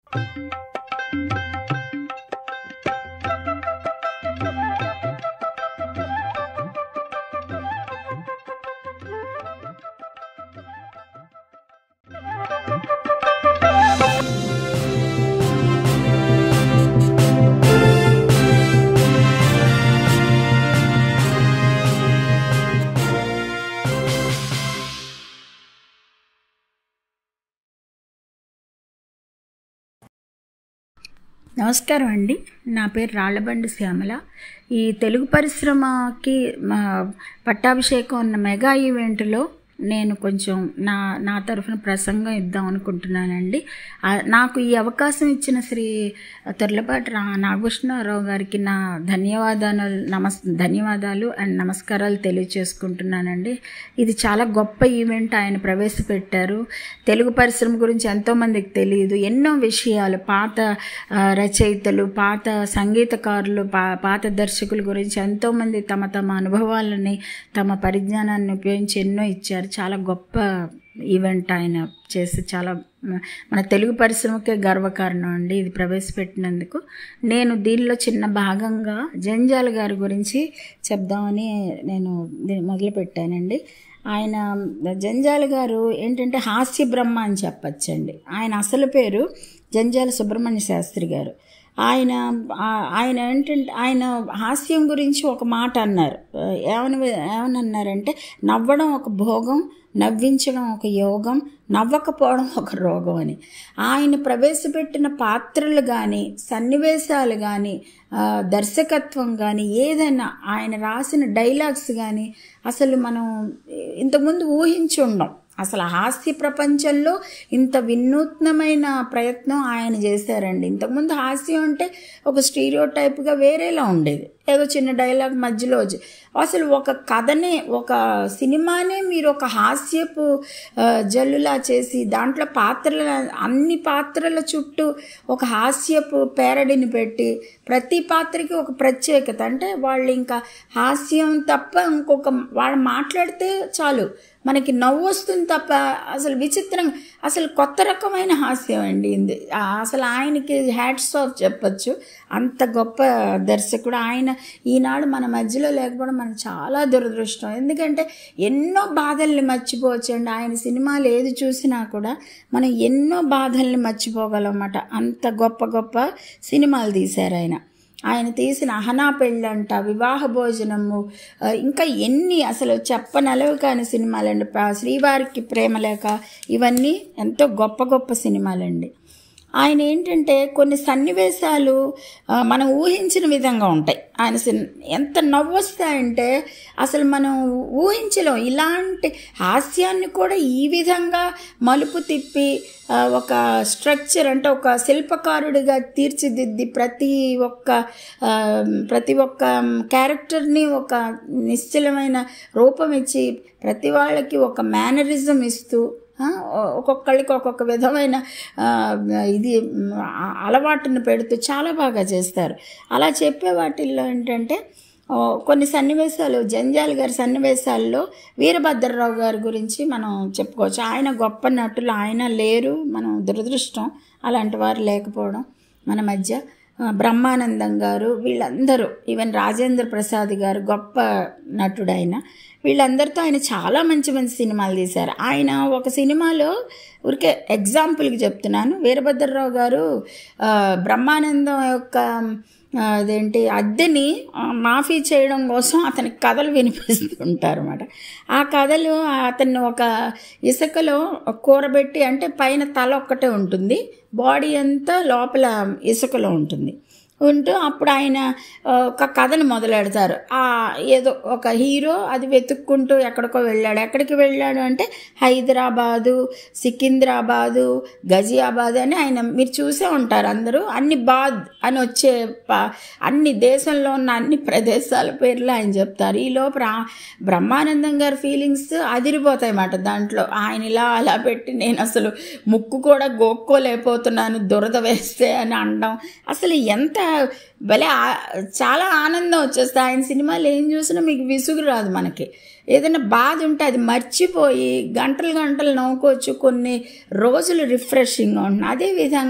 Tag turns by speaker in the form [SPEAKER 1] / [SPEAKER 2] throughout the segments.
[SPEAKER 1] నమస్కారం అండి నా పేరు రాళ్లబండి శ్యామల ఈ తెలుగు పరిశ్రమకి మా పట్టాభిషేకం ఉన్న మెగా ఈవెంట్లో నేను కొంచెం నా నా తరఫున ప్రసంగం ఇద్దాం అనుకుంటున్నానండి ఆ, నాకు ఈ అవకాశం ఇచ్చిన శ్రీ తొర్లపాటి రా నాగభూషణరావు గారికి నా ధన్యవాదాలు నమస్ ధన్యవాదాలు అండ్ నమస్కారాలు తెలియచేసుకుంటున్నానండి ఇది చాలా గొప్ప ఈవెంట్ ఆయన ప్రవేశపెట్టారు తెలుగు పరిశ్రమ గురించి ఎంతోమందికి తెలియదు ఎన్నో విషయాలు పాత ఆ, రచయితలు పాత సంగీతకారులు పా పాత దర్శకుల గురించి ఎంతోమంది తమ తమ అనుభవాలని తమ పరిజ్ఞానాన్ని ఉపయోగించి ఎన్నో ఇచ్చారు చాలా గొప్ప ఈవెంట్ ఆయన చేసి చాలా మ- మన తెలుగు పరిశ్రమకే గర్వకారణం అండి ఇది ప్రవేశపెట్టినందుకు నేను దీనిలో చిన్న భాగంగా జంజాల గారి గురించి చెప్దామని నేను దీన్ని మొదలుపెట్టానండి ఆయన జంజాల గారు ఏంటంటే హాస్య బ్రహ్మ అని చెప్పచ్చండి ఆయన అసలు పేరు జంజాల సుబ్రహ్మణ్య శాస్త్రి గారు ఆయన ఆ- ఆయన ఏంటంటే ఆయన హాస్యం గురించి ఒక మాట అన్నారు ఏమని ఏమని అన్నారంటే నవ్వడం ఒక భోగం నవ్వించడం ఒక యోగం నవ్వకపోవడం ఒక రోగం అని ఆయన ప్రవేశపెట్టిన పాత్రలు కానీ సన్నివేశాలు కానీ ఆ, దర్శకత్వం కానీ ఏదైనా ఆయన రాసిన డైలాగ్స్ కానీ అసలు మనం ఇంతకుముందు ఊహించి ఉండం అసలు హాస్య ప్రపంచంలో ఇంత వినూత్నమైన ప్రయత్నం ఆయన చేశారండి ఇంతకుముందు హాస్యం అంటే ఒక స్టీరియో టైప్గా వేరేలా ఉండేది ఏదో చిన్న డైలాగ్ మధ్యలో వచ్చి- అసలు ఒక కథనే ఒక సినిమానే మీరు ఒక హాస్యపు ఆ, జల్లులా చేసి దాంట్లో పాత్రల అన్ని పాత్రల చుట్టూ ఒక హాస్యపు పేరడిని పెట్టి ప్రతి పాత్రకి ఒక ప్రత్యేకత అంటే వాళ్ళు ఇంకా హాస్యం తప్ప ఇంకొక వాళ్ళు మాట్లాడితే చాలు మనకి నవ్వు వస్తుంది తప్ప అసలు విచిత్రంగా అసలు కొత్త రకమైన హాస్యం అండి ఇది ఆ, అసలు ఆయనకి హ్యాట్స్ ఆఫ్ చెప్పచ్చు అంత గొప్ప దర్శకుడు ఆయన ఈనాడు మన మధ్యలో లేకపోవడం మనకు చాలా దురదృష్టం ఎందుకంటే ఎన్నో బాధల్ని మర్చిపోవచ్చండి ఆయన సినిమాలు ఏది చూసినా కూడా మనం ఎన్నో బాధల్ని మర్చిపోగలమన్నమాట అంత గొప్ప గొప్ప సినిమాలు తీశారు ఆయన ఆయన తీసిన అహనా పెళ్ళంట వివాహ భోజనము ఆ, ఇంకా ఎన్ని అసలు చెప్పనలవి కాని సినిమాలండి ప- శ్రీవారికి ప్రేమలేఖ ఇవన్నీ ఎంతో గొప్ప గొప్ప సినిమాలండి ఆయన ఏంటంటే కొన్ని సన్నివేశాలు ఆ, మనం ఊహించిన విధంగా ఉంటాయి ఆయన సిన్ ఎంత నవ్వొస్తాయంటే అసలు మనం ఊహించలేం ఇలాంటి హాస్యాన్ని కూడా ఈ విధంగా మలుపు తిప్పి ఆ, ఒక స్ట్రక్చర్ అంటే ఒక శిల్పకారుడిగా తీర్చిదిద్ది ప్రతి ఒక్క ఆ, ప్రతి ఒక్క క్యారెక్టర్ని ఒక నిశ్చలమైన రూపం ఇచ్చి ప్రతి వాళ్ళకి ఒక మేనరిజం ఇస్తూ ఆ, ఒక్కొక్కళ్ళకి ఒక్కొక్క విధమైన ఆ, ఇది మ్, ఆ- అలవాటును పెడుతూ చాలా బాగా చేస్తారు అలా చెప్పే వాటిల్లో ఏంటంటే ఓ, కొన్ని సన్నివేశాలు జంజాల్ గారి సన్నివేశాల్లో వీరభద్రరావు గారి గురించి మనం చెప్పుకోవచ్చు ఆయన గొప్ప నటులు ఆయన లేరు మనం దురదృష్టం అలాంటి వారు లేకపోవడం మన మధ్య ఆ, బ్రహ్మానందం గారు వీళ్ళందరూ ఈవెన్ రాజేంద్ర ప్రసాద్ గారు గొప్ప నటుడు ఆయన వీళ్ళందరితో ఆయన చాలా మంచి మంచి సినిమాలు తీశారు ఆయన ఒక సినిమాలో ఊరికే ఎగ్జాంపుల్కి చెప్తున్నాను వీరభద్రరావు గారు ఆ, బ్రహ్మానందం యొక్క ఆ, అదేంటి అద్దెని ఆ, మాఫీ చేయడం కోసం అతనికి కథలు వినిపిస్తుంటారు అనమాట ఆ కథలు అతన్ని ఒక ఇసుకలో కూరబెట్టి అంటే పైన తల ఒక్కటే ఉంటుంది బాడీ అంతా లోపల ఇసుకలో ఉంటుంది ఉంటూ అప్పుడు ఆయన ఆ, ఒక కథను మొదలెడతారు ఆ ఏదో ఒక హీరో అది వెతుక్కుంటూ ఎక్కడికో వెళ్ళాడు ఎక్కడికి వెళ్ళాడు అంటే హైదరాబాదు సికింద్రాబాదు గజియాబాద్ అని ఆయన మీరు చూసే ఉంటారు అందరూ అన్ని బాద్ అని వచ్చే ప- అన్ని దేశంలో ఉన్న అన్ని ప్రదేశాల పేర్లు ఆయన చెప్తారు ఈ లోపు రా- బ్రహ్మానందం గారి ఫీలింగ్స్ అదిరిపోతాయి అన్నమాట దాంట్లో ఆయన ఇలా అలా పెట్టి నేను అసలు ముక్కు కూడా గోక్కోలేకపోతున్నాను దురద వేస్తే అని అనడం అసలు ఎంత భలే ఆ- చాలా ఆనందం వచ్చేస్తుంది ఆయన సినిమాలు ఏం చూసినా మీకు విసుగు రాదు మనకి ఏదైనా బాధ ఉంటే అది మర్చిపోయి గంటలు గంటలు నవ్వుకోవచ్చు కొన్ని రోజులు రిఫ్రెషింగ్గా ఉంటుంది అదేవిధంగా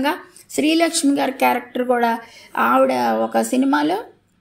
[SPEAKER 1] శ్రీలక్ష్మి గారి క్యారెక్టర్ కూడా ఆవిడ ఒక సినిమాలో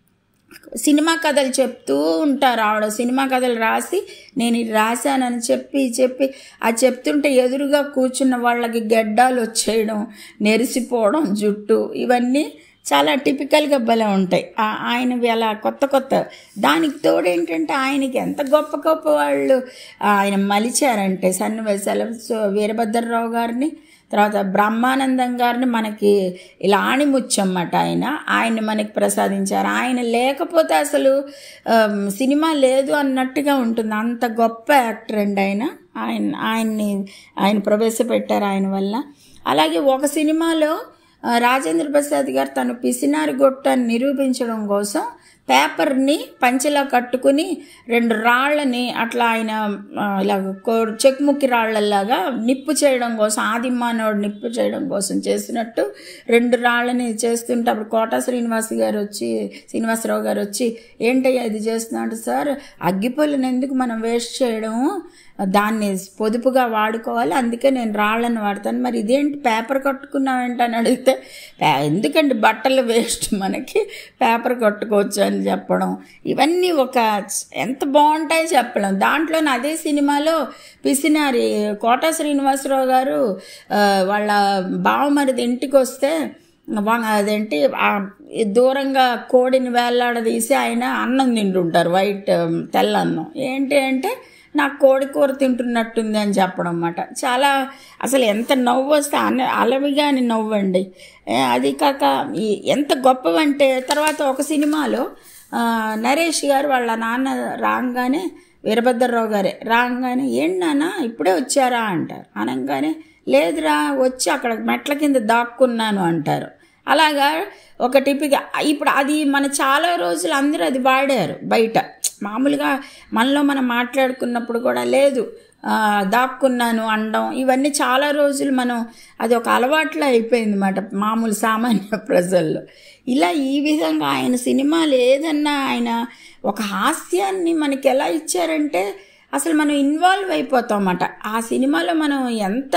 [SPEAKER 1] సినిమా కథలు చెప్తూ ఉంటారు ఆవిడ సినిమా కథలు రాసి నేను ఇది రాశానని చెప్పి చెప్పి అది చెప్తుంటే ఎదురుగా కూర్చున్న వాళ్ళకి గెడ్డాలు వచ్చేయడం నెరిసిపోవడం జుట్టు ఇవన్నీ చాలా టిపికల్గా భలే ఉంటాయి ఆ- ఆయనవి అలా కొత్త కొత్త దానికి తోడు ఏంటంటే ఆయనకి ఎంత గొప్ప గొప్ప వాళ్ళు ఆయన మలిచారంటే సన్నివేశాలు సో వీరభద్రరావు గారిని తర్వాత బ్రహ్మానందం గారిని మనకి ఇలా ఆణిముచ్చమ్మట ఆయన ఆయన్ని మనకి ప్రసాదించారు ఆయన లేకపోతే అసలు ఆమ్, సినిమా లేదు అన్నట్టుగా ఉంటుంది అంత గొప్ప యాక్టర్ అండి ఆయన ఆయన ఆయన్ని ఆయన ప్రవేశపెట్టారు ఆయన వల్ల అలాగే ఒక సినిమాలో ఆ, రాజేంద్ర ప్రసాద్ గారు తను పిసినారి గొట్టాన్ని నిరూపించడం కోసం పేపర్ని పంచెలా కట్టుకుని రెండు రాళ్ళని అట్లా ఆయన ఆ, ఇలా కో- చెక్ముక్కి రాళ్ళలాగా నిప్పు చేయడం కోసం ఆదిమానవుడు నిప్పు చేయడం కోసం చేసినట్టు రెండు రాళ్ళని చేస్తుంటే అప్పుడు కోట శ్రీనివాస్ గారు వచ్చి శ్రీనివాసరావు గారు వచ్చి ఏంటయ్యా ఇది చేస్తున్నాడు సార్ అగ్గిపుల్లని ఎందుకు మనం వేస్ట్ చేయడము దాన్ని పొదుపుగా వాడుకోవాలి అందుకే నేను రాళ్ళని వాడతాను మరి ఇదేంటి పేపర్ కట్టుకున్నావేంటి అని అడిగితే "పే- ఎందుకండి బట్టలు వేస్ట్ మనకి పేపర్ కట్టుకోవచ్చు అని చెప్పడం ఇవన్నీ ఒక ఎంత బాగుంటాయో చెప్పడం దాంట్లో అదే సినిమాలో పిసినారి కోట శ్రీనివాసరావు గారు ఆ, వాళ్ళ బావమరిది ఇంటికి వస్తే వా- అదేంటి ఆ దూరంగా కోడిని వేలాడదీసి ఆయన అన్నం తింటుంటారు వైట్ ఉమ్, తెల్ల అన్నం ఏంటి అంటే నాకు కోడి కూర తింటున్నట్టుంది అని చెప్పడం అన్నమాట చాలా అసలు ఎంత నవ్వు వస్తే అన అలవిగాని నవ్వండి ఏ, అది కాక ఈ ఎంత గొప్పవంటే తర్వాత ఒక సినిమాలో ఆ, నరేష్ గారు వాళ్ళ నాన్న రాగానే వీరభద్రరావు గారే రాగానే ఏంటి నాన్న ఇప్పుడే వచ్చారా అంటారు అనగానే లేదురా వచ్చి అక్కడ మెట్ల కింద దాక్కున్నాను అంటారు అలాగా ఒక టిపిగా ఇప్పుడు అది మన చాలా రోజులు అందరూ అది వాడారు బయట మామూలుగా మనలో మనం మాట్లాడుకున్నప్పుడు కూడా లేదు ఆ, దాక్కున్నాను అనడం ఇవన్నీ చాలా రోజులు మనం అది ఒక అలవాట్లో అయిపోయింది అన్నమాట మామూలు సామాన్య ప్రజల్లో ఇలా ఈ విధంగా ఆయన సినిమాలు ఏదన్నా ఆయన ఒక హాస్యాన్ని మనకి ఎలా ఇచ్చారంటే అసలు మనం ఇన్వాల్వ్ అయిపోతామన్నమాట ఆ సినిమాలో మనం ఎంత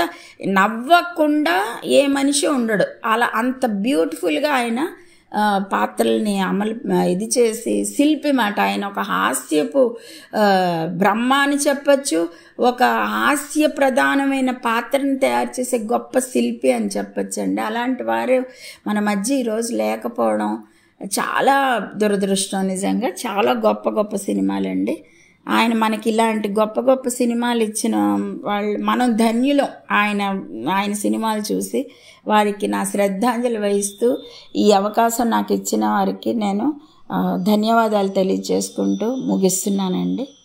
[SPEAKER 1] నవ్వకుండా ఏ మనిషి ఉండడు అలా అంత బ్యూటిఫుల్గా ఆయన ఆ, పాత్రల్ని అమలు ఇది చేసి శిల్పి మాట ఆయన ఒక హాస్యపు ఆ, బ్రహ్మ అని చెప్పచ్చు ఒక హాస్య ప్రధానమైన పాత్రను తయారు చేసే గొప్ప శిల్పి అని చెప్పచ్చు అండి అలాంటి వారు మన మధ్య ఈరోజు లేకపోవడం చాలా దురదృష్టం నిజంగా చాలా గొప్ప గొప్ప సినిమాలండి ఆయన మనకి ఇలాంటి గొప్ప గొప్ప సినిమాలు ఇచ్చిన వాళ్ళు మనం ధన్యులం ఆయన ఆయన సినిమాలు చూసి వారికి నా శ్రద్ధాంజలి వహిస్తూ ఈ అవకాశం నాకు ఇచ్చిన వారికి నేను ఆ, ధన్యవాదాలు తెలియజేసుకుంటూ ముగిస్తున్నానండి